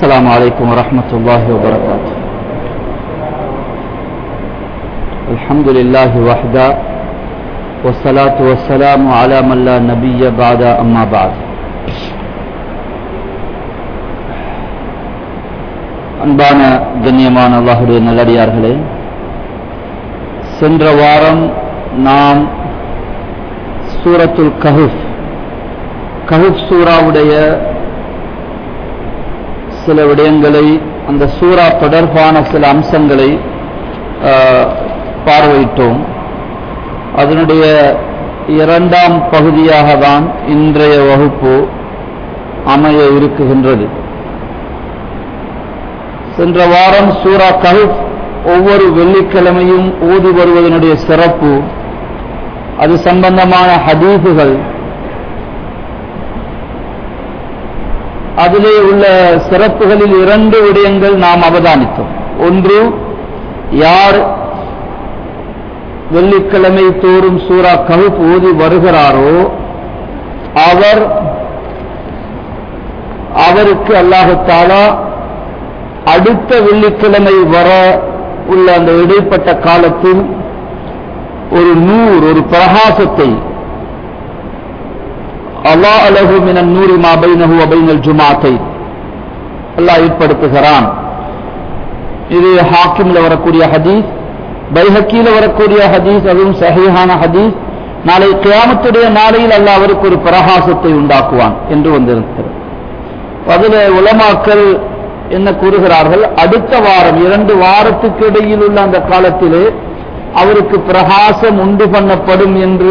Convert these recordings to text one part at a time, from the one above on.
السلام عليكم ورحمة الله وبركاته الحمد لله وحده والصلاة والسلام على من لا نبي بعد أما بعد அன்பான கண்ணியமான அல்லாஹுடைய நல்லடியார்களே சென்ற வாரம் நாம் சூரத்துல் கஹுஃப் கஹுஃப் சூராவுடைய சில விடயங்களை அந்த சூரா தொடர்பான சில அம்சங்களை பார்வையிட்டோம் அதனுடைய இரண்டாம் பகுதியாக தான் இன்றைய வகுப்பு அமைய இருக்குகின்றது சென்ற வாரம் சூரா கஹுப் ஒவ்வொரு வெள்ளிக்கிழமையும் ஓதி வருவதனுடைய சிறப்பு அது சம்பந்தமான ஹதீஃபுகள் அதிலே உள்ள சிறப்புகளில் இரண்டு விடயங்கள் நாம் அவதானித்தோம் ஒன்று யார் வெள்ளிக்கிழமை தோறும் சூரா கவுப் ஓதி வருகிறாரோ அவர் அவருக்கு அல்லாஹத்தாலா அடுத்த வெள்ளிக்கிழமை வர உள்ள அந்த இடைப்பட்ட காலத்தில் ஒரு நூறு ஒரு பிரகாசத்தை அல்லா அலகு மின நூறி மாபைனகு அபைனல் ஜுமாத்தை அல்லாஹ் ஏற்படுத்துகிறான் இது ஹாக்கிம்ல வரக்கூடிய ஹதீஸ் பைஹக்கியில வரக்கூடிய ஹதீஸ் அதுவும் சஹீஹான ஹதீஸ் நாளை கியாமத்துடைய நாளையில் அல்லாஹ் அவருக்கு ஒரு பிரகாசத்தை உண்டாக்குவான் என்று வந்திருக்கிறது அதில் உலமாக்கள் என்ன கூறுகிறார்கள் அடுத்த வாரம் இரண்டு வாரத்துக்கு இடையில் உள்ள அந்த காலத்திலே அவருக்கு பிரகாசம் உண்டு பண்ணப்படும் என்று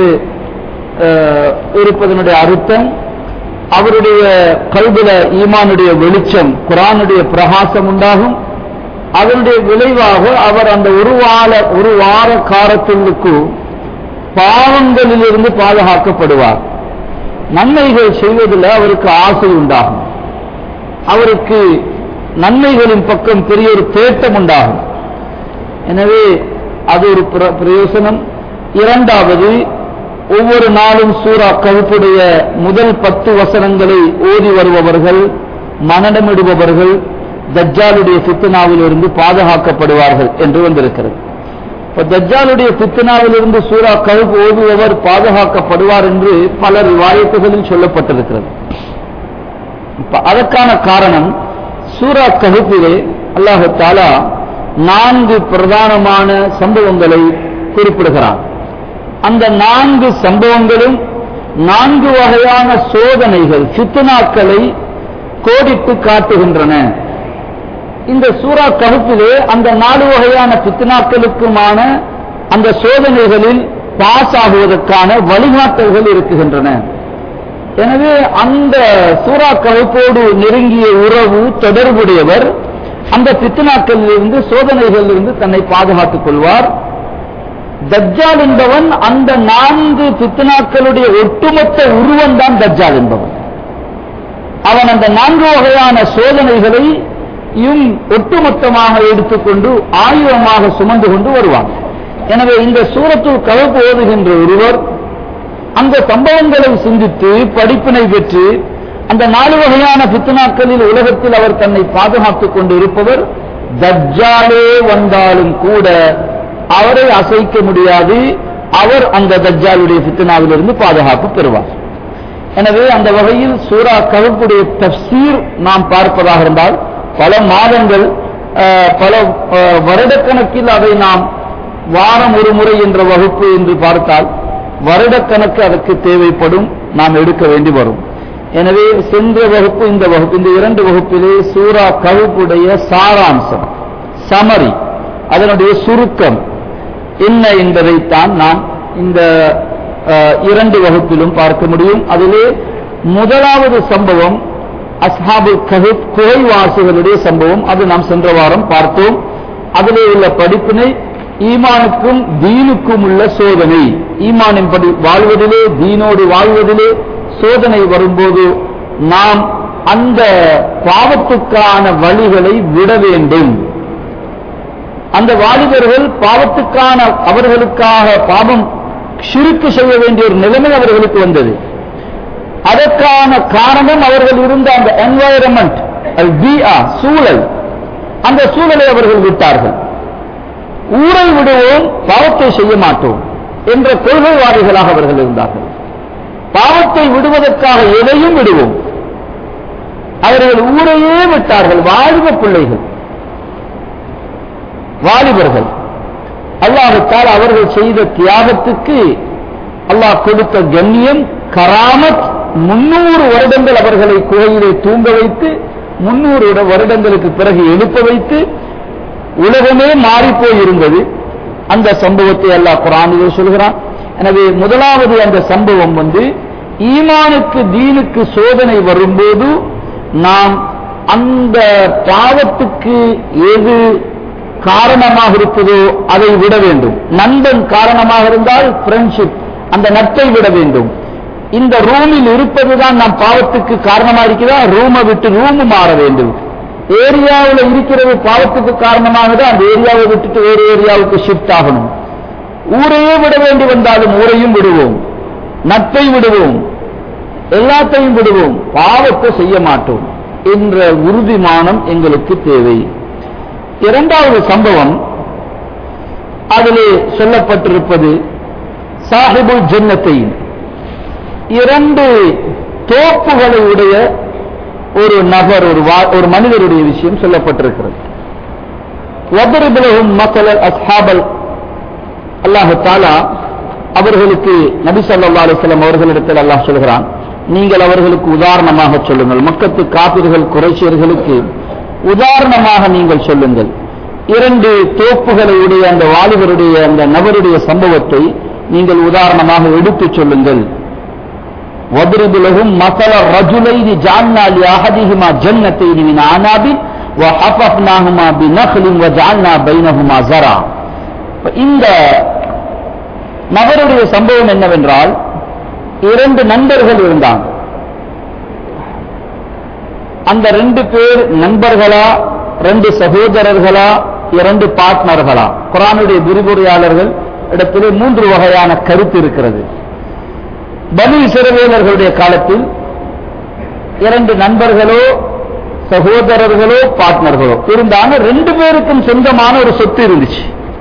இருப்பதனுடைய அர்த்தம் அவருடைய கல்வில ஈமானுடைய வெளிச்சம் குரானுடைய பிரகாசம் உண்டாகும் அதனுடைய விளைவாக அவர் அந்த ஒரு வார ஒரு வார காலத்திற்கு பாவங்களிலிருந்து பாதுகாக்கப்படுவார் நன்மைகள் செய்வதில் அவருக்கு ஆசை உண்டாகும் அவருக்கு நன்மைகளின் பக்கம் பெரிய ஒரு தேட்டம் உண்டாகும் எனவே அது ஒரு பிரயோசனம் இரண்டாவது ஒவ்வொரு நாளும் சூரா கவுப்புடைய முதல் பத்து வசனங்களை ஓதி வருபவர்கள் மனநமிடுபவர்கள் தஜ்ஜாலுடைய சித்தனாவிலிருந்து பாதுகாக்கப்படுவார்கள் என்று வந்திருக்கிறது இப்ப தஜ்ஜாலுடைய சித்தனாவிலிருந்து சூரா கவுப்பு ஓதுபவர் பாதுகாக்கப்படுவார் என்று பல வாய்ப்புகளில் சொல்லப்பட்டிருக்கிறது அதற்கான காரணம் சூரா ககுப்பிலே அல்லாஹு தாலா நான்கு பிரதானமான சம்பவங்களை குறிப்பிடுகிறான் அந்த நான்கு சம்பவங்களும் நான்கு வகையான சோதனைகள் சித்தனாக்களை கோடிட்டு காட்டுகின்றன இந்த சூரா கருப்பிலே அந்த நாலு வகையான பித்னாக்களுக்குமான அந்த சோதனைகளில் பாஸ் ஆகுவதற்கான வழிகாட்டல்கள் இருக்குகின்றன எனவே அந்த சூறா கழுப்போடு நெருங்கிய உறவு தொடர்புடையவர் அந்த பித்னாக்களிலிருந்து சோதனைகளிலிருந்து தன்னை பாதுகாத்துக் கொள்வார் தஜ்ஜால் என்பவன் அந்த நான்கு பித்னாக்களுடைய ஒட்டுமொத்த உருவம் தான் தஜ்ஜால் என்பவன் அவன் அந்த நான்கு வகையான சோதனைகளை ஒட்டுமொத்தமாக எடுத்துக்கொண்டு ஆயுதமாக சுமந்து கொண்டு வருவான் எனவே இந்த சூரத்தில் கலப்பு ஓதுகின்ற ஒருவர் அந்த சம்பவங்களை சிந்தித்து படிப்பினை பெற்று அந்த நாலு வகையான பித்னாக்களில் உலகத்தில் அவர் தன்னை பாதுகாத்துக் கொண்டு இருப்பவர் தஜ்ஜாலே வந்தாலும் கூட அவரை அசைக்க முடியாது அவர் அந்த தஜ்ஜாலுடைய பித்னாவிலிருந்து பாதுகாப்பு பெறுவார் எனவே அந்த வகையில் சூரா கவுப்புடைய தப்சீர் நாம் பார்ப்பதாக இருந்தால் பல மாதங்கள் பல வருடக்கணக்கில் அதை நாம் வாரம் ஒரு முறை என்ற வகுப்பு என்று பார்த்தால் வருடக்கணக்கு அதற்கு தேவைப்படும் நாம் எடுக்க வேண்டி வரும் எனவே சென்ற வகுப்பு இந்த வகுப்பு இந்த இரண்டு வகுப்பிலே சூரா கவுப்புடைய சாராம்சம் சமரி அதனுடைய சுருக்கம் என்ன என்பதைத்தான் நாம் இந்த இரண்டு வகுப்பிலும் பார்க்க முடியும் அதிலே முதலாவது சம்பவம் அஸ்ஹாபு கஹிப் குகைவாசிகளுடைய சம்பவம் அது நாம் சென்ற வாரம் பார்த்தோம் அதிலே உள்ள படிப்பினை ஈமானுக்கும் தீனுக்கும் உள்ள சோதனை ஈமானின் படி வாழ்வதிலே தீனோடு வாழ்வதிலே சோதனை வரும்போது நாம் அந்த பாவத்துக்கான வழிகளை விட வேண்டும் அந்த வாலிபர்கள் பாவத்துக்கான அவர்களுக்காக பாவம் ஷிருக்கு செய்ய வேண்டிய ஒரு நிலைமை அவர்களுக்கு வந்தது அதற்கான காரணம் அவர்கள் இருந்த அந்த என்வாயரன்மெண்ட் அல் பிஆ சூழல் அந்த சூழலை அவர்கள் விட்டார்கள் ஊரை விடுவோம் பாவத்தை செய்ய மாட்டோம் என்ற கொள்கைவாதிகளாக அவர்கள் இருந்தார்கள் பாவத்தை விடுவதற்காக எதையும் விடுவோம் அவர்கள் ஊரையே விட்டார்கள் வாலிப பிள்ளைகள் வாலிபர்கள் அல்லாஹுத்தால் அவர்கள் செய்த தியாகத்துக்கு அல்லாஹ் கொடுத்த கண்ணியம் கராமத் முன்னூறு வருடங்கள் அவர்களை குகையிலே தூங்க வைத்து முன்னூறு வருடங்களுக்கு பிறகு எழுப்ப வைத்து உலகமே மாறிப்போய் இருந்தது அந்த சம்பவத்தை அல்லாஹ் குரானிலே சொல்கிறான் எனவே முதலாவது அந்த சம்பவம் வந்து ஈமானுக்கு தீனுக்கு சோதனை வரும்போது நாம் அந்த பாவத்துக்கு எது காரணமாக இருப்பதோ அதை விட வேண்டும் நண்பன் காரணமாக இருந்தால் ஃப்ரெண்ட்ஷிப் அந்த நட்பை விட வேண்டும் இந்த ரூமில் இருப்பதுதான் நாம் பாவத்துக்கு காரணமா இருக்கிறதா ரூமை விட்டு ரூம் மாற வேண்டும் ஏரியாவில் இருக்கிறது பாவத்துக்கு காரணமானது அந்த ஏரியாவை விட்டுட்டு வேறு ஏரியாவுக்கு ஷிஃப்ட் ஆகணும் ஊரையே விட வேண்டி வந்தாலும் ஊரையும் விடுவோம் நட்பை விடுவோம் எல்லாத்தையும் விடுவோம் பாவத்தை செய்ய மாட்டோம் என்ற உறுதிமானம் எங்களுக்கு தேவை இரண்டாவது சம்பவம் அதிலே சொல்லப்பட்டிருப்பது சாஹிபுல் ஜன்னத்தை இரண்டு தோப்புகளை உடைய ஒரு நபர் ஒரு வா- ஒரு மனிதருடைய விஷயம் சொல்லப்பட்டிருக்கிறது வபரிபுலகும் மக்கள் அஸ்ஹாபல் அல்லாஹு தாலா அவர்களுக்கு நபி ஸல்லல்லாஹு அலைஹி வஸல்லம் அவர்களிடத்தில் அல்லாஹ் சொல்கிறான் நீங்கள் அவர்களுக்கு உதாரணமாக சொல்லுங்கள் மக்கத்து காபிர்கள் குறைசியர்களுக்கு உதாரணமாக நீங்கள் சொல்லுங்கள் இரண்டு தோப்புகளை உடைய அந்த வாலிபருடைய அந்த நபருடைய சம்பவத்தை நீங்கள் உதாரணமாக எடுத்துச் சொல்லுங்கள் وَاضْرِبْ لَهُمْ مَثَلَ الرَّجُلَيْنِ جَعَلْنَا لِأَحَدِهِمَا جَنَّتَيْنِ مِنْ أَعْنَابٍ وَحَفَفْنَاهُمَا بِنَخْلٍ وَجَعَلْنَا بَيْنَهُمَا زَرْعًا இப்ப இந்த நபருடைய சம்பவம் என்னவென்றால் இரண்டு நண்பர்கள் இருந்தாங்க அந்த ரெண்டு பேர் நண்பர்களா ரெண்டு சகோதரர்களா இரண்டு பார்ட்னர்களா குரானுடைய விரிவுரையாளர்கள் இடத்திலே மூன்று வகையான கருத்து இருக்கிறது பனு இஸ்ரவேலர்களுடைய காலத்தில் இரண்டு நண்பர்களோ சகோதரர்களோ பார்ட்னர்களோ இருந்தாங்க ரெண்டு பேருக்கும் சொந்தமான ஒரு சொத்து இருந்துச்சு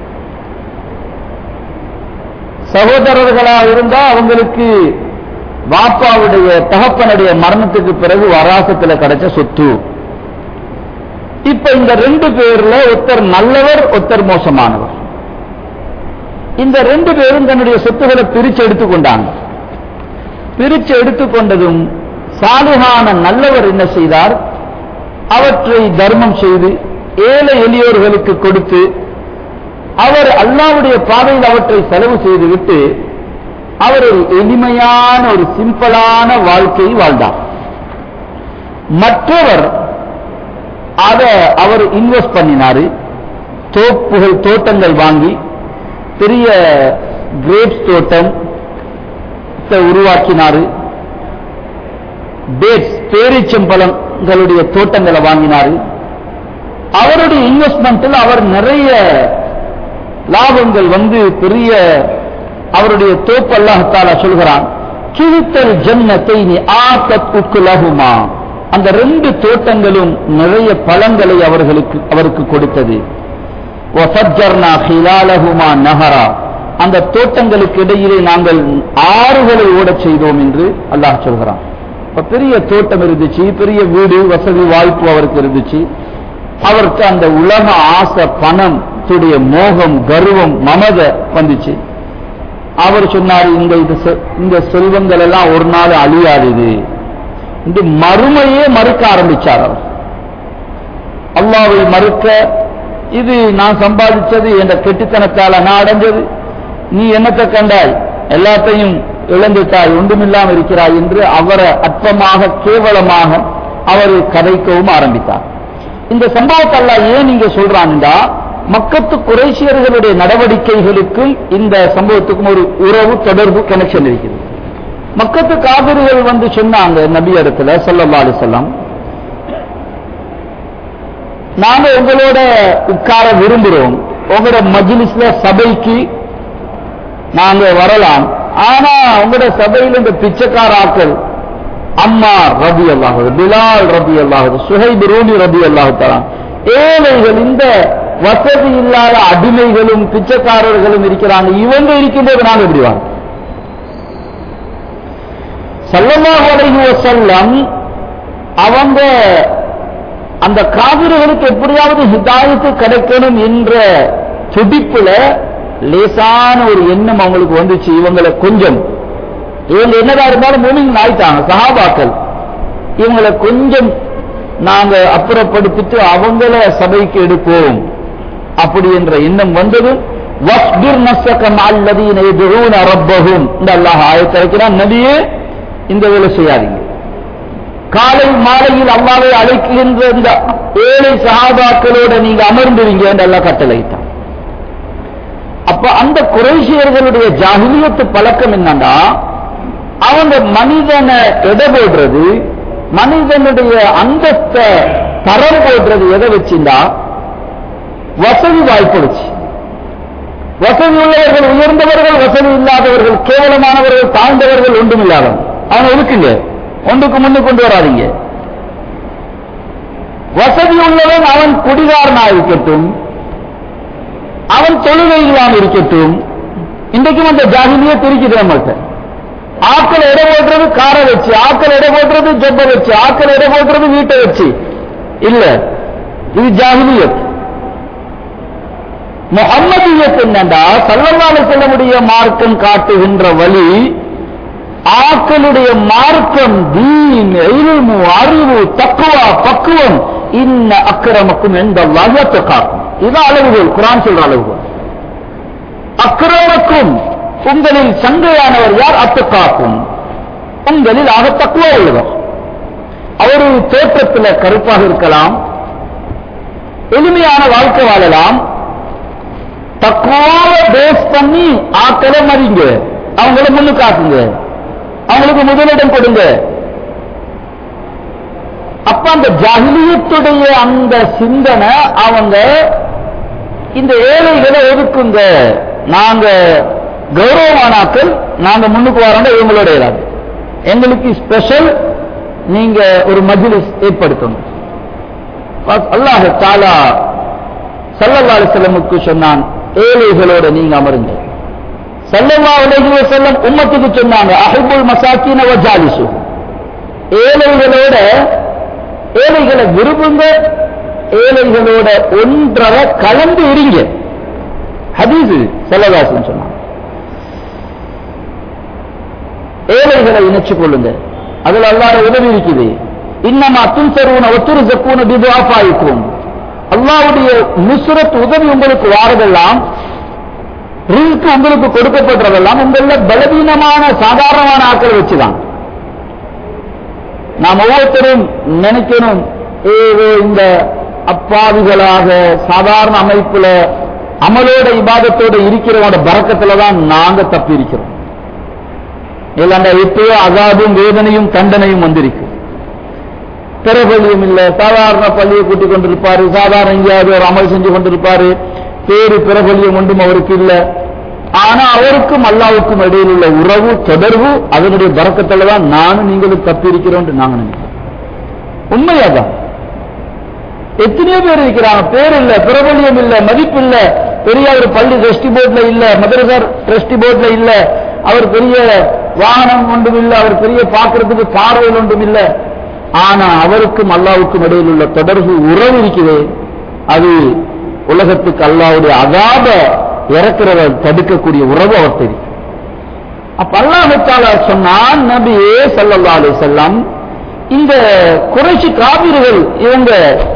சகோதரர்களா இருந்தா அவங்களுக்கு வாப்பாவுடைய தகப்பனுடைய மரணத்துக்கு பிறகு வராசத்துல கிடைச்ச சொத்து இப்ப இந்த ரெண்டு பேர்ல ஒருத்தர் நல்லவர் ஒருத்தர் மோசமானவர் இந்த ரெண்டு பேரும் தன்னுடைய சொத்துக்களை பிரிச்சு எடுத்துக்கொண்டாங்க பிரிச்சு எடுத்துக்கொண்டதும் சாலிகான நல்லவர் என்ன செய்தார் அவற்றை தர்மம் செய்து ஏழை எளியோர்களுக்கு கொடுத்து அவர் அல்லாவுடைய பாதையில் அவற்றை செலவு செய்துவிட்டு அவர் ஒரு எளிமையான ஒரு சிம்பிளான வாழ்க்கையை வாழ்ந்தார் மற்றவர் அதை அவர் இன்வெஸ்ட் பண்ணினாரு தோப்புகள் தோட்டங்கள் வாங்கி பெரிய கிரேப்ஸ் தோட்டம் உருவாக்கினாரு டேட்ஸ் பேரிச்சம்பழங்களுடைய தோட்டங்களை வாங்கினாரு அவருடைய இன்வெஸ்ட்மெண்ட்டில் அவர் நிறைய லாபங்கள் வந்து பெரிய அவருடைய தோப்பு அல்லாஹால சொல்கிறான் கிழித்தல் ஜன்னத்தை நீ ஆக்கத்துக்குலகுமா அந்த ரெண்டு தோட்டங்களும் நிறைய பழங்களை அவர்களுக்கு அவருக்கு கொடுத்தது وَفَجَّرْنَا خِلَالَهُمَا نَهَرًا அந்த தோட்டங்களுக்கு இடையிலே நாங்கள் ஆறுகளை ஓடச் செய்தோம் என்று அல்லாஹ் சொல்கிறான் இப்ப பெரிய தோட்டம் இருந்துச்சு பெரிய வீடு வசதி வாய்ப்பு அவருக்கு இருந்துச்சு அவருக்கு அந்த உலக ஆசை பணம் துடைய மோகம் கர்வம் மமத வந்துச்சு அவர் சொன்னார் இந்த இது செ- இந்த செல்வங்கள் எல்லாம் ஒரு நாள் அழியாது இது இந்த மறுமையே மறுக்க ஆரம்பிச்சார் அவர் அல்லாவை மறுக்க இது நான் சம்பாதிச்சது என்ற கெட்டித்தனத்தால நான் அடைஞ்சது நீ என்னத்தை கண்டாய் எல்லாத்தையும் இழந்துட்டாய் ஒன்றுமில்லாமல் இருக்கிறாய் என்று அவரை அற்பமாக கேவலமாக அவர் கதைக்கவும் ஆரம்பித்தார் இந்த சம்பவத்தை அல்லாஹ் ஏன் நீங்க சொல்றான்டா மக்கத்து குறைசியர்களுடைய நடவடிக்கைகளுக்கும் இந்த சம்பவத்துக்கும் ஒரு உறவு தொடர்பு கனெக்ஷன் இருக்குது மக்கத்து காவிரிகள் வந்து சொன்னாங்க நபி இடத்துல ஸல்லல்லாஹு அலைஹி வஸல்லம் நாங்க உங்களோட உட்கார விரும்புறோம் உங்களோட மஜ்லிஸ்ல சபைக்கு நாங்க வரலாம் ஆனா உங்களோட சபையில் இந்த பிச்சைக்கார ஆட்கள் அம்மார் ரபி அல்லாஹு பிலால் ரபி அல்லாஹு சுஹைப் ரூனி ரபி அல்லாஹு தலாம் ஏழைகள் இந்த வசதி இல்லாத அடிமைகளும் பிச்சைக்காரர்களும் இருக்கிறாங்க இவங்க இருக்கும்போது நாங்க எப்படி வாங்க சல்லல்லாஹு அலைஹி வஸல்லம் அவங்க அந்த காவிர்களுக்கு எப்படியாவது ஹிதாயத்து கிடைக்கணும் என்ற துடிப்புல லேசான ஒரு எண்ணம் அவங்களுக்கு வந்துச்சு இவங்களை கொஞ்சம் இவங்க என்னதா இருந்தாலும் மூமிங் ஆயிட்டாங்க சஹாபாக்கள் இவங்களை கொஞ்சம் நாங்க அப்புறப்படுத்திட்டு அவங்கள சபைக்கு எடுப்போம் அப்படி என்ற எண்ணம் வந்தது வஸ்பிர் நஸ்ஸக மஅல்லதீன யதுஊன ரப்பஹும் இந்த அல்லாஹ் ஆயத்தை இருக்கிறான் நபியே இந்த வேலை செய்யாதீங்க காலை மாலையில் அல்லாவை அழைக்கின்ற இந்த ஏழை சஹாபாக்களோட நீங்க அமர்ந்துவீங்க என்று எல்லாம் கட்டளையிட்டான் அப்ப அந்த குறைசியர்களுடைய ஜாகிலியத்து பழக்கம் என்னன்னா அவங்க மனிதனை எடை போடுறது மனிதனுடைய அந்தஸ்த தரம் போடுறது எதை வச்சிருந்தா வசதி வாய்ப்படுச்சு வசதி உள்ளவர்கள் உயர்ந்தவர்கள் வசதி இல்லாதவர்கள் கேவலமானவர்கள் தாழ்ந்தவர்கள் ஒன்றும் இல்லாதவன் அவன் ஒதுக்குங்க ஒன்றுக்கு முன்னு கொண்டு வராதீங்க வசதி உள்ளவன் அவன் குடிகாரனா இருக்கட்டும் அவன் தொழுகை இல்லாமல் இருக்கட்டும் இன்றைக்கும் அந்த ஜாகிலியே தெரிக்குது நம்மகிட்ட ஆக்கள் எடை போடுறது காரை வச்சு ஆக்கள் எடை போடுறது ஜொப்ப வச்சு ஆக்கள் எடை போடுறது வீட்டை வச்சு இல்ல இது ஜாகிலியத் முகம்மதியத் என்னண்டா சல்லல்லாஹு செல்லமுடைய மார்க்கம் காட்டுகின்ற வழி ஆக்களுடைய மார்க்கம் தீன் இல்மு அறிவு தக்குவா பக்குவம் இன்ன அக்கிரமக்கும் எந்த வகத்தை காக்கும் இது அளவுகோல் குரான் சொல்ற அளவுகோல் அக்கிரமக்கும் உங்களில் சங்கையானவர் யார் அத்து காக்கும் உங்களில் ஆக தக்குவா உள்ளவர் அவர் தோற்றத்தில் கருப்பாக இருக்கலாம் எளிமையான வாழ்க்கை வாழலாம் தக்குவாவை பேஸ் பண்ணி ஆக்களை மறிங்க அவங்கள முன்னு காக்குங்க அவங்களுக்கு முதலிடம் கொடுங்க அப்ப அந்த ஜாகிலியத்துடைய அந்த சிந்தனை அவங்க இந்த ஏழைகளை ஒதுக்குங்க நாங்க கௌரவமானாக்கள் நாங்க முன்னுக்கு வரோம் இவங்களோட இயலாது எங்களுக்கு ஸ்பெஷல் நீங்க ஒரு மஜ்லிஸ் ஏற்படுத்தணும் அல்லாஹ் தாலா சல்லல்லா அலிஸ்லமுக்கு சொன்னான் ஏழைகளோட நீங்க அமருங்க சல்லல்லா அலைஹி வஸல்லம் உம்மத்துக்கு சொன்னாங்க அஹிபுல் மசாக்கின வ ஜாலிசு ஏழைகளோட ஏழைகளை விரும்புங்க ஏழைகளோட ஒன்றரை கலந்து இருங்க ஹதீஸ் செல்லதாசன் சொன்னாங்க ஏழைகளை இணைச்சு கொள்ளுங்க அதுல அல்லாத உதவி இருக்குது இன்னமா துன்சருவன ஒத்துரு ஜக்கூன பிதுவாப்பாய்க்கும் அல்லாவுடைய நுசுரத் உதவி உங்களுக்கு வாரதெல்லாம் ரிஸ்க் உங்களுக்கு கொடுக்கப்படுறதெல்லாம் உங்கள பலவீனமான சாதாரணமான ஆட்கள் வச்சுதான் நாம் ஒவ்வொருத்தரும் நினைக்கணும் ஏதோ இந்த அப்பாவிகளாக சாதாரண அமைப்புல அமலோட இபாதத்தோட இருக்கிறவங்களோட பறக்கத்துல தான் நாங்க தப்பி இருக்கிறோம் இல்லைண்டா எப்பயோ அகாதும் வேதனையும் தண்டனையும் வந்திருக்கு பிறபலியும் இல்ல சாதாரண பள்ளியை கூட்டிக் கொண்டிருப்பாரு சாதாரண எங்கேயாவது ஒரு அமல் செஞ்சு கொண்டிருப்பாரு பேரு பிறபலியம் ஒன்றும் அவருக்கு இல்ல ஆனா அவருக்கும் அல்லாவுக்கும் இடையில் உள்ள உறவு தொடர்பு அதனுடைய பறக்கத்துல தான் நானும் நீங்களும் தப்பி இருக்கிறோம் நாங்க நினைக்கிறோம் உண்மையாதான் எத்தனையோ பேர் இருக்கிறாங்க பேர் இல்ல பிரபலியம் இல்ல மதிப்பு இல்ல பெரிய ஒரு பள்ளி ட்ரஸ்டி போர்ட்ல இல்ல மதரசர் ட்ரஸ்டி போர்ட்ல இல்ல அவர் பெரிய வாகனம் ஒன்றும் இல்ல அவர் பெரிய பார்க்கறதுக்கு பார்வையில் ஒன்றும் இல்ல ஆனா அவருக்கும் அல்லாவுக்கும் இடையில் உள்ள தொடர்பு உறவு இருக்குது அது உலகத்துக்கு அல்லாவுடைய அகாத இறக்கிறத தடுக்கக்கூடிய உறவு அவர் தெரியும் அப்ப அல்லாஹால சொன்னான் நபியே சல்லல்லா அலி செல்லம் இந்த குறைச்சி காவிர்கள் இவங்க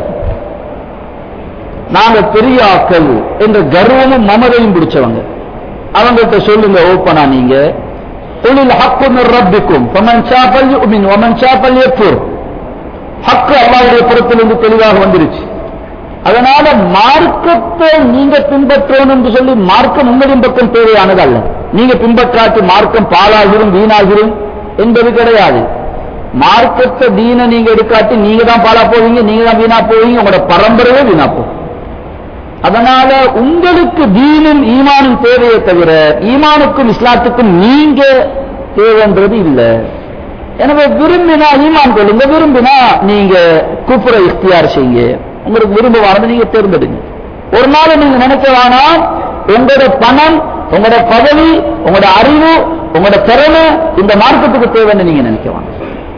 நாங்க பெரிய ஆக்கள் என்ற கர்வமும் மமதையும் பிடிச்சவங்க அவங்கள்ட்ட சொல்லுங்க ஓப்பனா நீங்க தொழில் ஹக்கு ரப்பிக்கும் பமன் சாப்பல் உமின் ஒமன் சாப்பல் எப்பூர் ஹக்கு அல்லாவுடைய புறத்திலிருந்து தெளிவாக வந்துருச்சு அதனால மார்க்கத்தை நீங்க பின்பற்றணும் என்று சொல்லி மார்க்கம் உங்களின் பக்கம் தேவையானது அல்ல நீங்க பின்பற்றாட்டி மார்க்கம் பாலாகிரும் வீணாகிரும் என்பது கிடையாது மார்க்கத்தை தீன நீங்க எடுக்காட்டி நீங்க தான் பாலா போவீங்க நீங்க தான் வீணா போவீங்க உங்களோட பரம்பரையே வீணா போகும் அதனால உங்களுக்கு தீனும் ஈமானும் தேவையே தவிர ஈமானுக்கும் இஸ்லாத்துக்கும் நீங்க தேவைன்றது இல்ல எனவே விரும்பினா ஈமான் கொள்ளுங்க விரும்பினா நீங்க குப்புற இஃப்தியார் செய்யுங்க உங்களுக்கு விரும்புவானது நீங்க தேர்ந்தெடுங்க ஒரு நாள் நீங்க நினைக்க வேணாம் உங்களோட பணம் உங்களோட பதவி உங்களோட அறிவு உங்களோட திறமை இந்த மார்க்கத்துக்கு தேவைன்னு நீங்க நினைக்க வேணாம்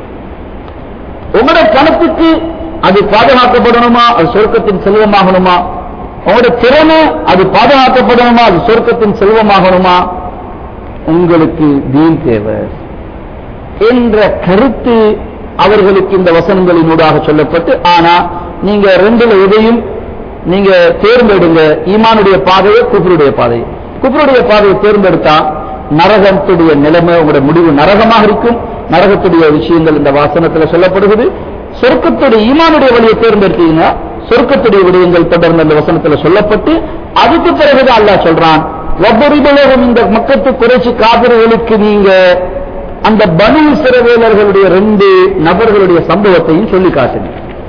உங்களோட பணத்துக்கு அது பாதுகாக்கப்படணுமா அது சொர்க்கத்தின் செல்வமாகணுமா உங்களோட திறமை அது பாதுகாக்கப்படணுமா அது சொர்க்கத்தின் செல்வமாகணுமா உங்களுக்கு தீன் தேவை என்ற கருத்து அவர்களுக்கு இந்த வசனங்களினூடாக சொல்லப்பட்டு ஆனா நீங்க ரெண்டுல எதையும் நீங்க தேர்ந்தெடுங்க ஈமானுடைய பாதையை குஃபருடைய பாதையை குஃபருடைய பாதையை தேர்ந்தெடுத்தா நரகத்துடைய நிலைமை உங்களுடைய முடிவு நரகமாக இருக்கும் நரகத்துடைய விஷயங்கள் இந்த வாசனத்துல சொல்லப்படுகிறது சொர்க்கத்துடைய ஈமானுடைய வழியை தேர்ந்தெடுத்தீங்கன்னா சொர்க்கத்துடைய விடயங்கள் தொடர்ந்து அந்த வசனத்துல சொல்லப்பட்டு அதுக்கு பிறகுதான் அல்லாஹ் சொல்றான் ஒவ்வொருவரும் இந்த மக்கத்து குறைச்சி காவிரிகளுக்கு நீங்க அந்த பனு சிறவேலர்களுடைய ரெண்டு நபர்களுடைய சம்பவத்தையும் சொல்லி காட்டுங்க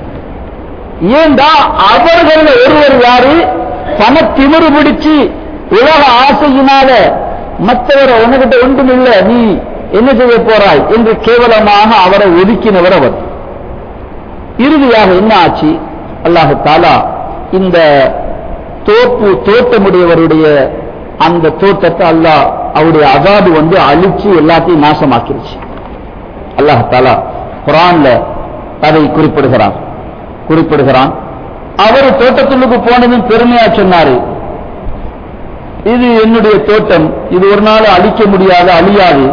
ஏண்டா அவர்கள் ஒருவர் யாரு பண திமிரு பிடிச்சு உலக ஆசையினால மற்றவரை உனக்கிட்ட ஒன்றும் இல்ல நீ என்ன செய்ய போறாய் என்று கேவலமாக அவரை ஒதுக்கினவர் அவர் இறுதியாக என்ன ஆச்சு அல்லாஹு தாலா இந்த தோப்பு தோட்டமுடையவருடைய அந்த தோட்டத்தை அல்லாஹ் அவருடைய அகாது வந்து அழிச்சு எல்லாத்தையும் நாசமாக்கிருச்சு அல்லாஹ் தாலா குரான்ல அதை குறிப்பிடுகிறான் குறிப்பிடுகிறான் அவர் தோட்டத்துள்ளுக்கு போனதும் பெருமையா சொன்னாரு இது என்னுடைய தோட்டம் இது ஒரு நாள் அழிக்க முடியாது அழியாது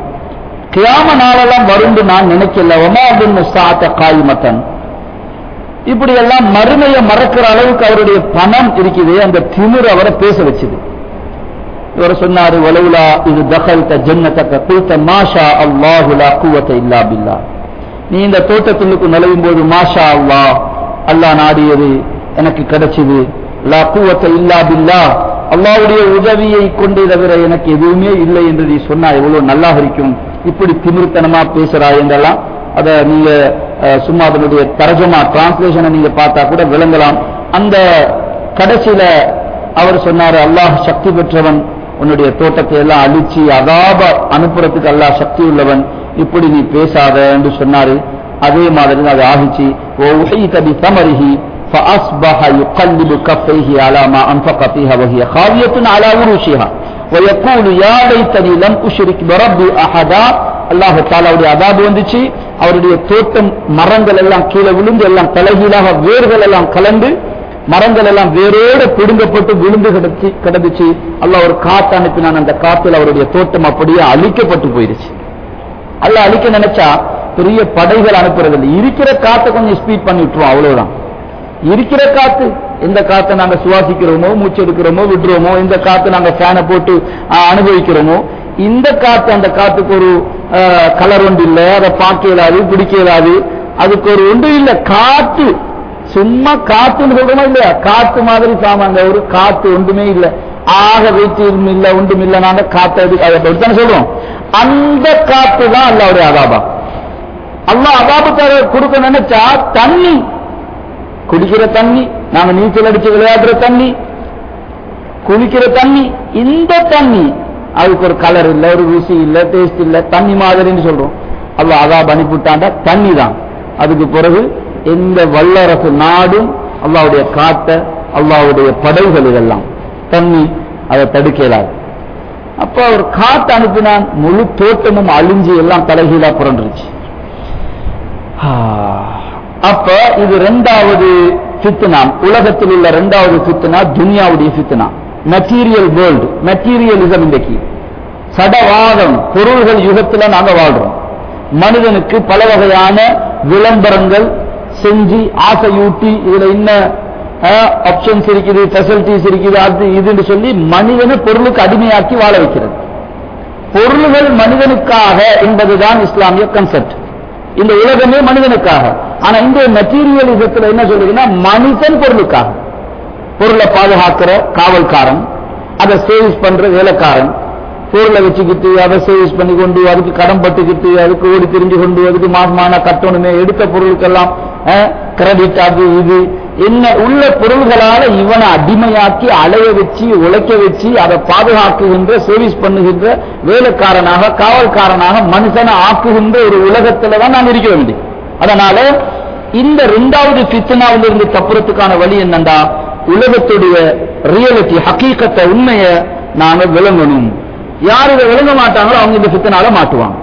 கியாம நாளெல்லாம் வரும்னு நான் நினைக்கல ஒமாபின் சாத்த காய்மத்தன் இப்படி எல்லாம் மறுமையை மறக்கிற அளவுக்கு அவருடைய பணம் இருக்குது அந்த திமிர் அவரை பேச வச்சுது இவர் சொன்னாரு வலவுலா இது தகல்த ஜன்னத்தக்க குல்த மாஷா அல்லாஹு லா குவத்த இல்லா பில்லா நீ இந்த தோட்டத்துள்ளுக்கு நுழையும் போது மாஷா அல்லாஹ் அல்லாஹ் நாடியது எனக்கு கிடைச்சது லா குவத்த இல்லா பில்லா அல்லாஹ்வுடைய உதவியை கொண்டு தவிர எனக்கு எதுவுமே இல்லை என்று நீ சொன்னா எவ்வளவு நல்லா இருக்கும் இப்படி திமிர்த்தனமா பேசுறாய் என்றெல்லாம் அத நீங்க அஹ், சும்மா அதனுடைய தரஜமா டிரான்ஸ்லேஷனை நீங்க பார்த்தா கூட விளங்கலாம் அந்த கடைசியில அவர் சொன்னாரு அல்லாஹ் சக்தி பெற்றவன் உன்னுடைய தோட்டத்தை எல்லாம் அழிச்சு அதாப அனுப்புறதுக்கு அல்லாஹ் சக்தி உள்ளவன் இப்படி நீ பேசாத என்று சொன்னாரு அதே மாதிரி தான் அது ஆகிச்சு وَأُحِيطَ بِثَمَرِهِ فَأَصْبَحَ يُقَلِّبُ كَفَّيْهِ عَلَى مَا أَنفَقَ فِيهَا وَهِيَ خَاوِيَةٌ عَلَى عُرُوشِهَا وَيَقُولُ يَا لَيْتَنِي لَمْ أُشْرِكْ بِرَبِّي أَحَدًا அல்லாஹ் தாலாவுடைய அதாபு வந்துச்சு அவருடைய தோட்டம் மரங்கள் எல்லாம் கீழே விழுந்து எல்லாம் தலைகீழாக வேர்கள் எல்லாம் கலந்து மரங்கள் எல்லாம் வேரோடு பிடுங்கப்பட்டு விழுந்து கிடச்சி கிடந்துச்சு அல்லாஹ் ஒரு காத்து அனுப்பினான் அந்த காத்துல அவருடைய தோட்டம் அப்படியே அழிக்கப்பட்டு போயிருச்சு அல்ல அழிக்க நினைச்சா பெரிய படைகள் அனுப்புறது இல்லை இருக்கிற காத்தை கொஞ்சம் ஸ்பீட் பண்ணி விட்டுருவோம் அவ்வளவுதான் இருக்கிற காத்து எந்த காத்தை நாங்க சுவாசிக்கிறோமோ மூச்சு எடுக்கிறோமோ விடுறோமோ இந்த காத்து நாங்க ஃபேனை போட்டு ஆ, அனுபவிக்கிறோமோ இந்த காத்து அந்த காத்துக்கு ஒரு கலர் ஒன்று இல்லை அதை பார்க்க இயலாது பிடிக்க இயலாது அதுக்கு ஒரு ஒன்று இல்லை காத்து சும்மா காத்துன்னு சொல்றோமா இல்லையா காத்து மாதிரி சாமாங்க ஒரு காத்து ஒன்றுமே இல்லை ஆக வைத்தியம் இல்ல ஒன்றும் இல்ல நாங்க காத்து அது அதை அப்படித்தானே சொல்றோம் அந்த காத்து தான் அல்லாவுடைய அதாபா அல்லாஹ் அதாபு தர கொடுக்க நினைச்சா தண்ணி குடிக்கிற தண்ணி நாங்க நீச்சல் அடிச்சு விளையாடுற தண்ணி குளிக்கிற தண்ணி இந்த தண்ணி அதுக்கு ஒரு கலர் இல்ல ஒரு ருசி இல்ல டேஸ்ட் இல்ல தண்ணி மாதிரின்னு சொல்றோம் அல்லாஹ் அதாப் அனுப்பிவிட்டாண்டா தண்ணி தான் அதுக்கு பிறகு எந்த வல்லரசு நாடும் அல்லாவுடைய காத்த அல்லாவுடைய படைகள் இதெல்லாம் தண்ணி அதை தடுக்க இயலாது அப்ப அவர் காத்து அனுப்பினான் முழு தோட்டமும் அழிஞ்சு எல்லாம் தலைகீழா புரண்டுருச்சு ஆ, அப்ப இது ரெண்டாவது ஃபித்னா உலகத்தில் உள்ள ரெண்டாவது ஃபித்னா துனியாவுடைய ஃபித்னா மெட்டீரியல் வேர்ல்டு மெட்டீரியலிசம் இன்றைக்கு சடவாதம் பொருள்கள் யுகத்துல நாங்க வாழ்றோம் மனிதனுக்கு பல வகையான விளம்பரங்கள் செஞ்சு ஆசையூட்டி இதுல என்ன ஆப்ஷன்ஸ் இருக்குது ஃபெசிலிட்டிஸ் இருக்குது அது இதுன்னு சொல்லி மனிதனை பொருளுக்கு அடிமையாக்கி வாழ வைக்கிறது பொருள்கள் மனிதனுக்காக என்பதுதான் இஸ்லாமிய கன்செப்ட் இந்த உலகமே மனிதனுக்காக ஆனா இந்த மெட்டீரியலிசத்துல என்ன சொல்லுதுன்னா மனிதன் பொருளுக்காக பொருளை பாதுகாக்கிற காவல்காரன் அதை சேவிஸ் பண்ற வேலைக்காரன் பொருளை வச்சுக்கிட்டு அதை சேவிஸ் பண்ணி கொண்டு அதுக்கு கடன் பட்டுக்கிட்டு அதுக்கு ஓடி திரிஞ்சு கொண்டு அதுக்கு மாசமான கட்டணுமே எடுத்த பொருளுக்கெல்லாம் கிரெடிட் அது இது என்ன உள்ள பொருள்களால இவனை அடிமையாக்கி அலைய வச்சு உழைக்க வச்சு அதை பாதுகாக்குகின்ற சர்வீஸ் பண்ணுகின்ற வேலைக்காரனாக காவல்காரனாக மனுஷனை ஆக்குகின்ற ஒரு உலகத்துல தான் நாம் இருக்க வேண்டிய அதனால இந்த ரெண்டாவது பித்தனாவிலிருந்து தப்புறதுக்கான வழி என்னண்டா உலகத்துடைய ரியாலிட்டி ஹக்கீக்கத்தை உண்மையை நாம விளங்கணும் யார் இதை விளங்க மாட்டாங்களோ அவங்க இந்த பித்தனால மாட்டுவாங்க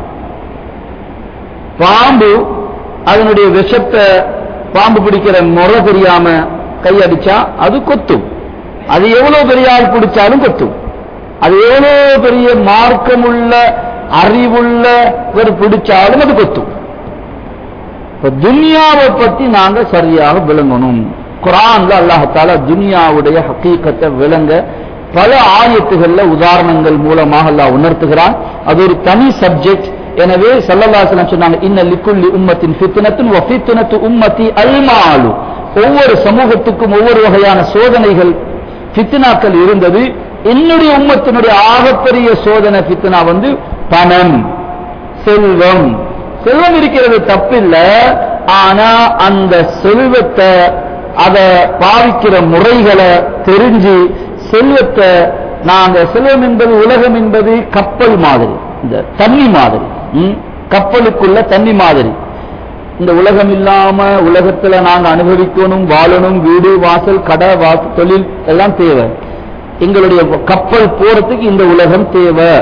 பாம்பு அதனுடைய விஷத்தை பாம்பு பிடிக்கிற முறை தெரியாம கையடிச்சா அது கொத்தும் அது எவ்வளவு பெரிய ஆள் பிடிச்சாலும் கொத்தும் அது எவ்வளவு பெரிய மார்க்கமுள்ள அறிவுள்ள ஒரு பிடிச்சாலும் அது கொத்தும் இப்ப துனியாவை பத்தி நாங்க சரியாக விளங்கணும் குரான்ல அல்லாஹால துனியாவுடைய ஹக்கீக்கத்தை விளங்க பல ஆயத்துகள்ல உதாரணங்கள் மூலமாக அல்லாஹ் உணர்த்துகிறான் அது ஒரு தனி சப்ஜெக்ட் எனவே சல்லல்லாஹு சொன்னாங்க இன்ன லிக்குல்லி உம்மத்தின் ஃபித்னத்துன் வ ஃபித்னத்து உம்மத்தி அல்மாலு ஒவ்வொரு சமூகத்துக்கும் ஒவ்வொரு வகையான சோதனைகள் ஃபித்னாக்கள் இருந்தது என்னுடைய உம்மத்தினுடைய ஆகப்பெரிய சோதனை ஃபித்னா வந்து பணம் செல்வம் செல்வம் இருக்கிறது தப்பில்ல ஆனா அந்த செல்வத்தை அதை பாவிக்கிற முறைகளை தெரிஞ்சு செல்வத்தை நாங்க செல்வம் என்பது உலகம் என்பது கப்பல் மாதிரி இந்த தண்ணி மாதிரி ம்? கப்பலுக்குள்ள தண்ணி மாதிரி இந்த உலகம் இல்லாம உலகத்துல நாங்க அனுபவிக்கணும் வாழணும் வீடு வாசல் கடை வாச தொழில் எல்லாம் தேவை எங்களுடைய கப்பல் போறதுக்கு இந்த உலகம் தேவை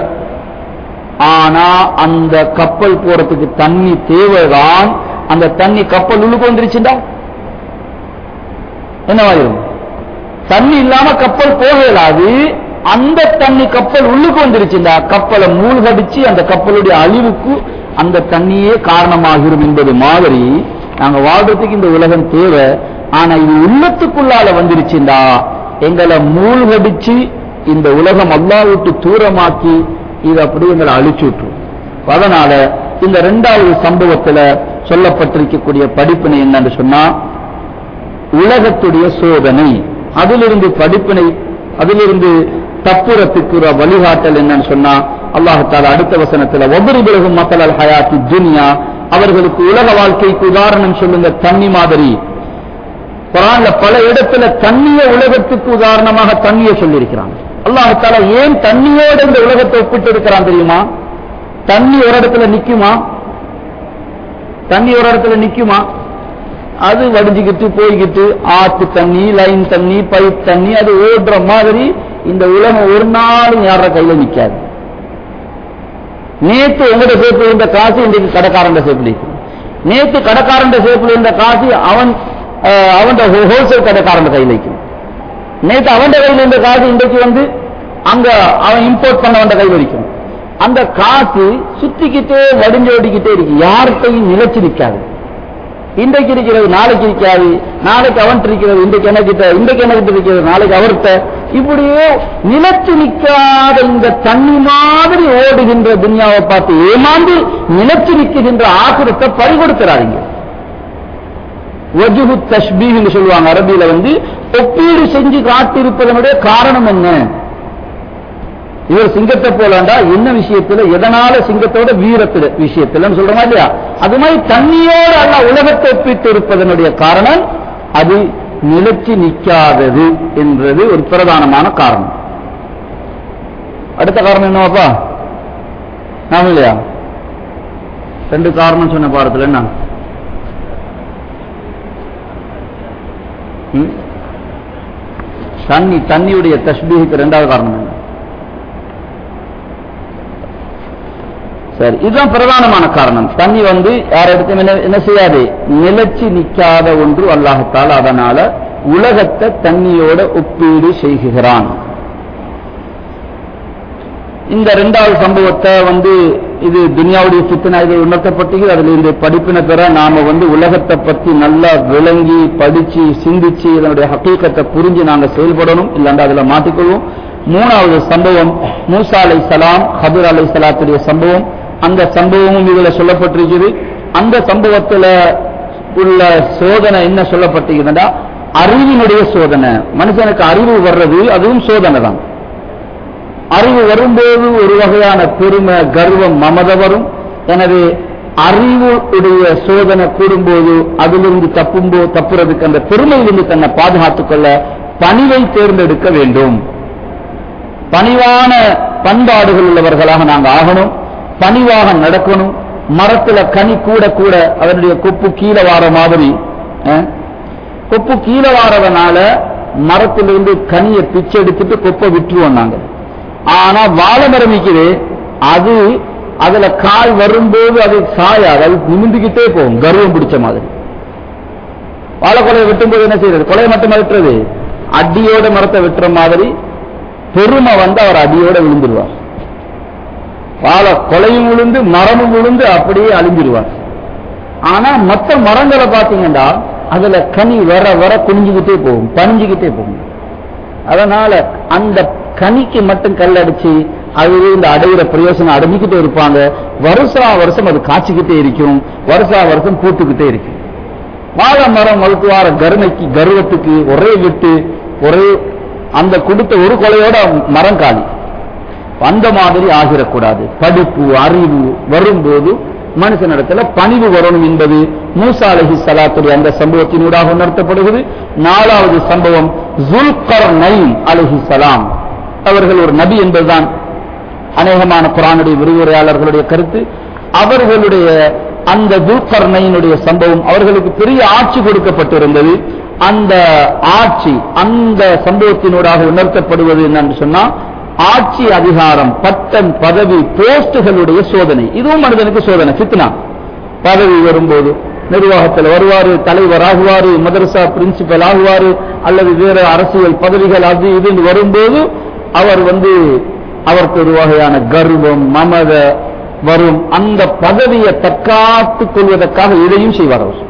ஆனா அந்த கப்பல் போறதுக்கு தண்ணி தேவைதான் அந்த தண்ணி கப்பல் உள்ளுக்கு வந்துருச்சுண்டா என்னவாயிரும் தண்ணி இல்லாம கப்பல் போக இயலாது அந்த தண்ணி கப்பல் உள்ளுக்கு வந்துருச்சுண்டா கப்பலை மூழ்கடிச்சு அந்த கப்பலுடைய அழிவுக்கு அந்த தண்ணியே காரணமாகிரும் என்பது மாதிரி நாங்க வாழ்றதுக்கு இந்த உலகம் தேவை ஆனா இது உள்ளத்துக்குள்ளால வந்துருச்சுண்டா எங்களை மூழ்கடிச்சு இந்த உலகம் அல்லா விட்டு தூரமாக்கி இது அப்படியே எங்களை அழிச்சு விட்டுரும் அதனால இந்த இரண்டாவது சம்பவத்துல சொல்லப்பட்டிருக்கக்கூடிய படிப்பினை என்னன்னு சொன்னா உலகத்துடைய சோதனை அதிலிருந்து படிப்பினை அதிலிருந்து தப்புறத்துக்கு ஒரு வழிகாட்டல் என்னன்னு சொன்னா அல்லாஹால அடுத்த வசனத்துல ஒவ்வொரு பிறகும் மக்கள் ஹயாத்தி துனியா அவர்களுக்கு உலக வாழ்க்கைக்கு உதாரணம் சொல்லுங்க தண்ணி மாதிரி குரான்ல பல இடத்துல தண்ணிய உலகத்துக்கு உதாரணமாக தண்ணியை சொல்லியிருக்கிறாங்க அல்லாஹால ஏன் தண்ணியோட இந்த உலகத்தை ஒப்பிட்டு இருக்கிறான் தெரியுமா தண்ணி ஒரு இடத்துல நிக்குமா தண்ணி ஒரு இடத்துல நிக்குமா அது வடிஞ்சுக்கிட்டு போய்கிட்டு ஆத்து தண்ணி லைன் தண்ணி பைப் தண்ணி அது ஓடுற மாதிரி இந்த உலகம் ஒரு நாளும் யார கையில நிக்காது நேத்து உங்களோட சேப்பில் இருந்த காசு இன்றைக்கு கடைக்காரன் சேப்பில் இருக்கு நேத்து கடைக்காரன் சேப்பில் இருந்த காசு அவன் அஹ், அவன் ஹோல்சேல் கடைக்காரன் கையில் வைக்கும் நேத்து அவன் கையில் இருந்த காசு இன்றைக்கு வந்து அங்க அவன் இம்போர்ட் பண்ண வந்த கையில் வைக்கும் அந்த காசு சுத்திக்கிட்டே வடிஞ்சோடிக்கிட்டே இருக்கு யார்கிட்டையும் நிலைச்சு நிற்காது இன்றைக்கு இருக்கிறது நாளைக்கு இருக்காது நாளைக்கு அவன் இருக்கிறது இன்றைக்கு எனக்கிட்ட இன்றைக்கு எனக்கிட்ட இருக்கிறது நாளைக்கு அவர்கிட்ட இப்படியே நிலத்து நிற்காத இந்த தண்ணி மாதிரி ஓடுகின்ற துன்யாவை பார்த்து ஏமாந்து நிலத்து நிற்கின்ற ஆசிரத்தை பறிகொடுக்கிறாருங்க வஜுஹு தஷ்பீஹ்னு சொல்லுவாங்க அரபியில வந்து ஒப்பீடு செஞ்சு காட்டிருப்பதனுடைய காரணம் என்ன இவர் சிங்கத்தை போலாண்டா என்ன விஷயத்துல எதனால சிங்கத்தோட வீரத்துல விஷயத்துல சொல்றோமா இல்லையா அது மாதிரி தண்ணியோடு அல்ல உலகத்தை ஒப்பிட்டு இருப்பதனுடைய காரணம் அது நிலைச்சு நிற்காதது என்றது ஒரு பிரதானமான காரணம் அடுத்த காரணம் என்னவாப்பா நாம இல்லையா ரெண்டு காரணம் சொன்ன பாடத்துல என்ன ம்? தண்ணி தண்ணியுடைய தஷ்பீஹுக்கு ரெண்டாவது காரணம் என்ன சரி இதுதான் பிரதானமான காரணம் தண்ணி வந்து யார் இடத்தையும் என்ன என்ன செய்யாது நிலைச்சு நிற்காத ஒன்று அல்லாஹத்தால் அதனால உலகத்தை தண்ணியோட ஒப்பீடு செய்கிறான் இந்த இரண்டாவது சம்பவத்தை வந்து இது துனியாவுடைய சித்தனா இது உணர்த்தப்பட்டு அதுல இந்த படிப்பினை பெற நாம வந்து உலகத்தை பத்தி நல்லா விளங்கி படிச்சு சிந்திச்சு இதனுடைய ஹக்கீக்கத்தை புரிஞ்சு நாங்க செயல்படணும் இல்லாண்டா அதுல மாட்டிக்கொள்வோம் மூணாவது சம்பவம் மூசா அலை சலாம் ஹபீர் அலை சலாத்துடைய சம்பவம் அந்த சம்பவமும் இதுல சொல்லப்பட்டிருக்குது அந்த சம்பவத்துல உள்ள சோதனை என்ன சொல்லப்பட்டிருக்குதுன்னா அறிவினுடைய சோதனை மனுஷனுக்கு அறிவு வர்றது அதுவும் சோதனை தான் அறிவு வரும்போது ஒரு வகையான பெருமை கர்வம் மமத வரும் எனவே அறிவுடைய சோதனை கூடும்போது அதிலிருந்து தப்பும்போ தப்புறதுக்கு அந்த பெருமையிலிருந்து தன்னை பாதுகாத்துக் கொள்ள பணிவை தேர்ந்தெடுக்க வேண்டும் பணிவான பண்பாடுகள் உள்ளவர்களாக நாங்க ஆகணும் பணிவாக நடக்கணும் மரத்துல கனி கூட கூட அதனுடைய கொப்பு கீழே வார மாதிரி அஹ், கொப்பு கீழே வாரதுனால மரத்திலிருந்து கனியை பிச்சை எடுத்துட்டு கொப்பை விட்டுருவோம் நாங்க ஆனா வாழை மரம் நிக்குது அது அதுல கால் வரும்போது அது சாயாது அது நிமிந்துக்கிட்டே போகும் கர்வம் பிடிச்ச மாதிரி வாழை கொலையை வெட்டும்போது என்ன செய்யறது கொலையை மட்டும் வெட்டுறது அடியோட மரத்தை வெட்டுற மாதிரி பெருமை வந்து அவர் அடியோட விழுந்துருவார் வாழை கொலையும் விழுந்து மரமும் விழுந்து அப்படியே அழிஞ்சிருவார் ஆனா மற்ற மரங்களை பார்த்தீங்கன்னா அதுல கனி வர வர குனிஞ்சுக்கிட்டே போகும் பணிஞ்சுக்கிட்டே போகும் அதனால அந்த கனிக்கு மட்டும் கல்லடிச்சு அதுவே இந்த அடையிற பிரயோசனம் அடைஞ்சிக்கிட்டே இருப்பாங்க வருஷா வருஷம் அது காய்ச்சிக்கிட்டே இருக்கும் வருஷா வருஷம் பூத்துக்கிட்டே இருக்கும் வாழை மரம் வளர்த்துவார கருணைக்கு கர்வத்துக்கு ஒரே வெட்டு ஒரே அந்த கொடுத்த ஒரு கொலையோட மரம் காலி அந்த மாதிரி ஆகிடக்கூடாது படிப்பு அறிவு வரும்போது மனுஷனிடத்துல பணிவு வரணும் என்பது மூசா அலஹி சலாத்துடைய அந்த சம்பவத்தினூடாக உணர்த்தப்படுகிறது நாலாவது சம்பவம் ஜுல்கர் நைன் அலஹி சலாம் அவர்கள் ஒரு நபி என்பதுதான் அநேகமான குரானுடைய விரிவுரையாளர்களுடைய கருத்து அவர்களுடைய அந்த துல்கர்ணையினுடைய சம்பவம் அவர்களுக்கு பெரிய ஆட்சி கொடுக்கப்பட்டிருந்தது அந்த ஆட்சி அந்த சம்பவத்தினூடாக உணர்த்தப்படுவது என்னன்னு சொன்னா ஆட்சி அதிகாரம் பட்டம் பதவி போஸ்டுகளுடைய சோதனை இதுவும் மனிதனுக்கு சோதனை ஃபித்னா பதவி வரும்போது நிர்வாகத்தில் வருவாரு தலைவர் ஆகுவாரு மதரசா பிரின்சிபல் ஆகுவாரு அல்லது வேற அரசியல் பதவிகள் அது இதுன்னு வரும்போது அவர் வந்து அவருக்கு ஒரு வகையான கர்வம் மமத வரும் அந்த பதவியை தற்காத்துக் கொள்வதற்காக இதையும் செய்வார் அவர்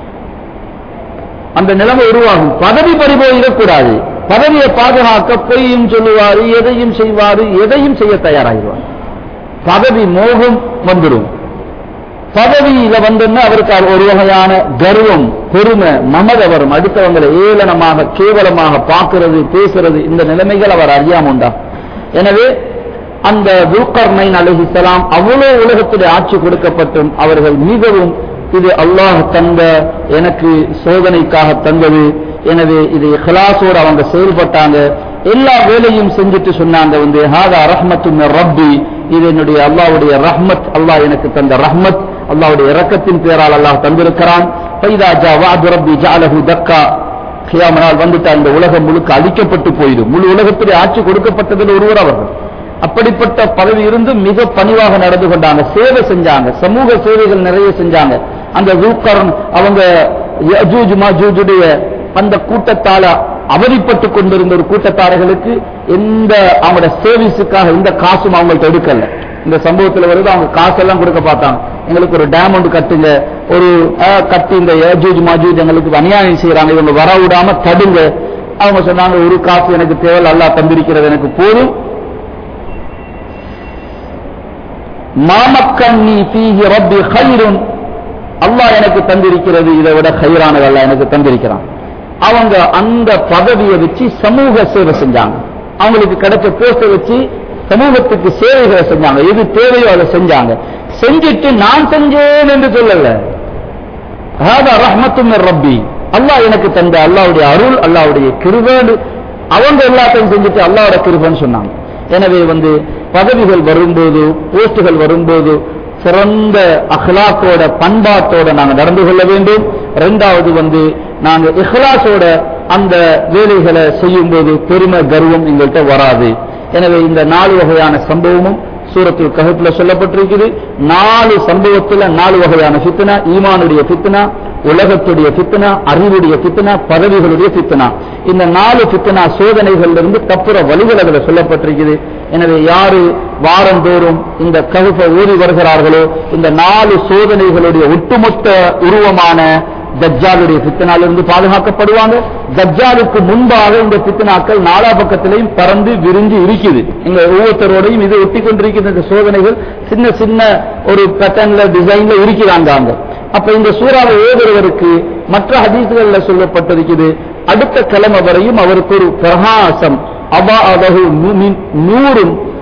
அந்த நிலைமை உருவாகும் பதவி பறிபோயிடக்கூடாது பதவியை பாதுகாக்க பொய்யும் சொல்லுவாரு எதையும் செய்வாரு எதையும் செய்ய தயாராகிடுவார் பதவி மோகம் வந்துடும் பதவியில வந்தோன்னா அவருக்கு ஒரு வகையான கர்வம் பெருமை மமத வரும் அடுத்தவங்களை ஏளனமாக கேவலமாக பார்க்கிறது பேசுறது இந்த நிலைமைகள் அவர் அறியாம உண்டா எனவே அந்த துல்கர்னைன் அலஹிசலாம் அவ்வளவு உலகத்துடைய ஆட்சி கொடுக்கப்பட்டும் அவர்கள் மிகவும் இது அல்லாஹ் தந்த எனக்கு சோதனைக்காக தந்தது எனவே இது இஹ்லாஸோடு அவங்க செயல்பட்டாங்க எல்லா வேலையும் செஞ்சுட்டு சொன்னாங்க வந்து ஹாதா ரஹ்மத்து மிர் ரப்பி இது என்னுடைய அல்லாஹ்வுடைய ரஹ்மத் அல்லாஹ் எனக்கு தந்த ரஹ்மத் அல்லாஹ்வுடைய இரக்கத்தின் பேரால் அல்லாஹ் தந்திருக்கிறான் ஃபைதா ஜா வஅது ரப்பி ஜஅலஹு தக்கா கியாமனால் வந்துட்டு அந்த உலகம் முழுக்க அழிக்கப்பட்டு போயிடும் முழு உலகத்துடைய ஆட்சி கொடுக்கப்பட்டதில் ஒருவர் அவர்கள் அப்படிப்பட்ட பதவி இருந்து மிக பணிவாக நடந்து கொண்டாங்க சேவை செஞ்சாங்க சமூக சேவைகள் நிறைய செஞ்சாங்க அந்த ரூக்கரன் அவங்க யஜூஜ் மாஜூஜுடைய அந்த கூட்டத்தால அவதிப்பட்டு கொண்டிருந்த ஒரு கூட்டத்தாரர்களுக்கு எந்த அவங்களோட சேவிஸுக்காக எந்த காசும் அவங்கள்ட்ட எடுக்கல இந்த சம்பவத்தில் வருது அவங்க காசெல்லாம் கொடுக்க பார்த்தாங்க எங்களுக்கு ஒரு டேம் ஒன்று கட்டுங்க ஒரு அஹ், கட்டி இந்த ஏஜூஜ் மாஜூஜ் எங்களுக்கு அநியாயம் செய்யறாங்க இவங்க வர விடாம தடுங்க அவங்க சொன்னாங்க ஒரு காசு எனக்கு தேவை அல்லாஹ் தந்திருக்கிறது எனக்கு போதும் மாமக்கண்ணி ஃபீஹி ரப்பி ஹைருன் அல்லாஹ் எனக்கு தந்திருக்கிறது இதை விட ஹைரானது அல்லாஹ் எனக்கு தந்திருக்கிறான் அவங்க அந்த பதவியை வச்சு சமூக சேவை செஞ்சாங்க அவங்களுக்கு கிடைச்ச போஸ்டை வச்சு சமூகத்துக்கு சேவைகளை செஞ்சாங்க எது தேவையோ அதை செஞ்சாங்க செஞ்சுட்டு நான் செஞ்சேன் என்று சொல்லல ஹாதா ரஹ்மத்தும் ரப்பி அல்லாஹ் எனக்கு தந்த அல்லாஹ்வுடைய அருள் அல்லாஹ்வுடைய கிருபேடு அவங்க எல்லாத்தையும் செஞ்சுட்டு அல்லாஹ்வோட கிருபன்னு சொன்னாங்க எனவே வந்து பதவிகள் வரும்போது போஸ்டுகள் வரும்போது சிறந்த அஹ்லாக்கோட பண்பாட்டோட நாங்க நடந்து கொள்ள வேண்டும் இரண்டாவது வந்து நாங்க இஹ்லாஸோட அந்த வேலைகளை செய்யும்போது பெருமை கர்வம் எங்கள்கிட்ட வராது எனவே இந்த நாலு வகையான சம்பவமும் சூரத்துல் கஹப்ல சொல்லப்பட்டிருக்குது நாலு சம்பவத்துல நாலு வகையான ஃபித்னா ஈமானுடைய ஃபித்னா உலகத்துடைய ஃபித்னா அறிவுடைய ஃபித்னா பதவிகளுடைய ஃபித்னா இந்த நாலு ஃபித்னா சோதனைகள்ல இருந்து தப்புற வழிகள் அதுல சொல்லப்பட்டிருக்குது எனவே யாரு வாரந்தோறும் இந்த ககுப்பை ஓதி வருகிறார்களோ இந்த நாலு சோதனைகளுடைய ஒட்டுமொத்த உருவமான தஜ்ஜாலுடைய பித்தனாலிருந்து பாதுகாக்கப்படுவாங்க தஜ்ஜாலுக்கு முன்பாக இந்த பித்தனாக்கள் நாலா பக்கத்திலையும் பறந்து விரிஞ்சு இருக்குது எங்க ஒவ்வொருத்தரோடையும் இது ஒட்டி கொண்டிருக்கிற இந்த சோதனைகள் சின்ன சின்ன ஒரு பேட்டர்ன்ல டிசைன்ல இருக்கிறாங்க அங்க அப்ப இந்த சூறாவை ஓதுறவருக்கு மற்ற ஹதீஸ்கள்ல சொல்லப்பட்டிருக்குது அடுத்த கிழமை வரையும் அவருக்கு ஒரு பிரகாசம் அபா அதகு நூறும்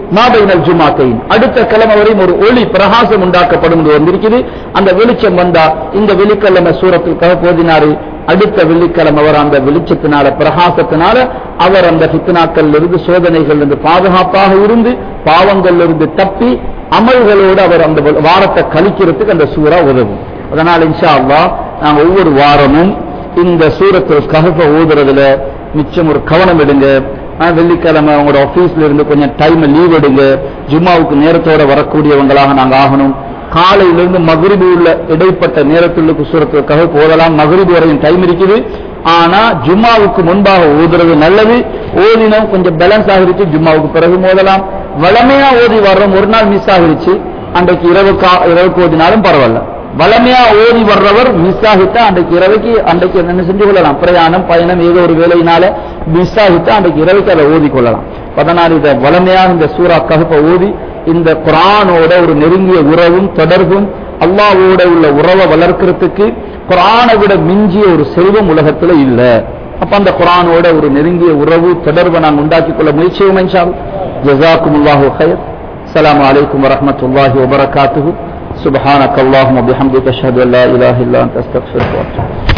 மாபைனல் ஜுமாத்தைன் அடுத்த கிழமை வரையும் ஒரு ஒளி பிரகாசம் உண்டாக்கப்படும் என்று வந்திருக்குது அந்த வெளிச்சம் வந்தா இந்த வெள்ளிக்கிழமை சூரத்துக்காக போதினாரு அடுத்த வெள்ளிக்கிழமை அவர் அந்த வெளிச்சத்தினால பிரகாசத்தினால அவர் அந்த ஃபித்னாக்கள் இருந்து சோதனைகள் இருந்து பாதுகாப்பாக இருந்து பாவங்கள் இருந்து தப்பி அமல்களோடு அவர் அந்த வாரத்தை கழிக்கிறதுக்கு அந்த சூறா உதவும் அதனால் இன்ஷா அல்லாஹ் நாங்க ஒவ்வொரு வாரமும் இந்த சூரத்தில் கஹஃப ஓதுறதுல மிச்சம் ஒரு கவனம் எடுங்க ஆஹ் வெள்ளிக்கிழமை உங்களோட ஆபீஸ்ல இருந்து கொஞ்சம் டைம் லீவ் எடுங்க ஜும்மாவுக்கு நேரத்தோட வரக்கூடியவங்களாக நாங்க ஆகணும் காலையிலிருந்து மகிரிபு உள்ள இடைப்பட்ட நேரத்தில் சூரத்தில் கஹஃப் ஓதலாம் மகிரிபு வரையும் டைம் இருக்குது ஆனா ஜும்மாவுக்கு முன்பாக ஓதுறது நல்லது ஓதினோம் கொஞ்சம் பேலன்ஸ் ஆகிருச்சு ஜும்மாவுக்கு பிறகு ஓதலாம் வளமையா ஓதி வர்றோம் ஒரு நாள் மிஸ் ஆகிருச்சு அன்றைக்கு இரவு கா- இரவுக்கு ஓதினாலும் பரவாயில்ல வளமையா ஓதி வர்றவர் மிஸ் ஆகிட்டா அன்றைக்கு இரவைக்கு அன்றைக்கு என்ன செஞ்சு கொள்ளலாம் பிரயாணம் பயணம் ஏதோ ஒரு வேலையினால மிஸ் ஆகிட்டா அன்றைக்கு இரவைக்கு அதை ஓதி கொள்ளலாம் அதனால் இதை வளமையாக இந்த சூரா கஹப்ப ஓதி இந்த குரானோட ஒரு நெருங்கிய உறவும் தொடர்பும் அல்லாஹ்வோட உள்ள உறவை வளர்க்கறதுக்கு குரானை விட மிஞ்சிய ஒரு செல்வம் உலகத்துல இல்ல அப்ப அந்த குரானோட ஒரு நெருங்கிய உறவு தொடர்பை நான் உண்டாக்கிக் கொள்ள முயற்சி செய்வோம் ஜசாக்குமுல்லாஹு خير السلام عليكم ورحمة الله وبركاته سبحانك اللهم وبحمدك أشهد أن لا إله إلا أنت أستغفرك وأتوب إليك